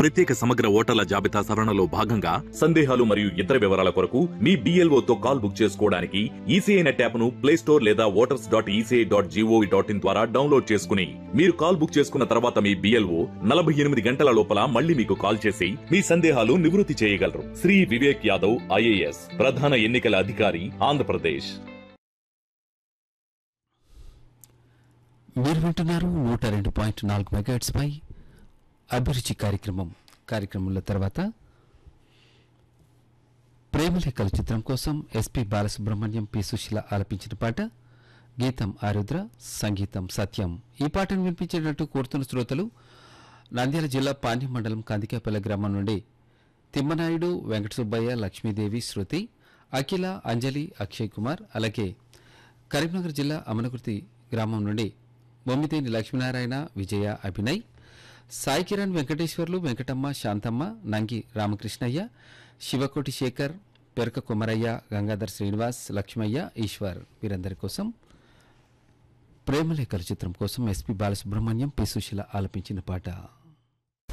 ప్రత్యేక సమగ్ర ఓటర్ల జాబితా సవరణలో భాగంగా సందేహాలు మరియు ఇతర వివరాల కొరకు మీ BLO తో కాల్ బుక్ చేసుకోవడానికి ఈసీఐ నెట్ యాప్ను ప్లే స్టోర్ లేదా voters dot ECI dot G O V dot in ద్వారా డౌన్లోడ్ చేసుకుని మీరు కాల్ బుక్ చేసుకున్న తర్వాత మీ బిఎల్ఓ నలభై ఎనిమిది గంటల లోపల మళ్ళీ మీకు కాల్ చేసి మీ సందేహాలు నివృత్తి చేయగలరు శ్రీ వివేక్ యాదవ్ ఐఏఎస్ ప్రధాన ఎన్నికల అధికారి ఆంధ్రప్రదేశ్ మీరు వింటున్నారు నూట రెండు పాయింట్ నాలుగు మెగాట్స్ పై అభిరుచి కార్యక్రమం కార్యక్రమంలో తర్వాత ప్రేమలేఖల చిత్రం కోసం ఎస్పి బాలసుబ్రహ్మణ్యం పి సుశీల ఆలపించిన పాట గీతం ఆరుద్ర సంగీతం సత్యం ఈ పాటను వినిపించేటట్టు కోరుతున్న శ్రోతలు నంద్యాల జిల్లా పాండ్య మండలం కందికాపల్లి గ్రామం నుండి తిమ్మనాయుడు వెంకట సుబ్బయ్య లక్ష్మీదేవి శృతి అఖిల అంజలి అక్షయ్ కుమార్ అలాగే కరీంనగర్ జిల్లా అమనకుర్తి గ్రామం నుండి బొమ్మితేని లక్ష్మీనారాయణ విజయ అభినయ్ సాయి కిరణ్ వెంకటేశ్వర్లు వెంకటమ్మ శాంతమ్మ నంగి రామకృష్ణయ్య శివకోటి శేఖర్ పెరక కుమరయ్య గంగాధర్ శ్రీనివాస్ లక్ష్మయ్య ఈశ్వర్ వీరందరి కోసం ప్రేమలేఖల చిత్రం కోసం ఎస్పి బాలసుబ్రహ్మణ్యం పి సుశీల ఆలపించిన పాట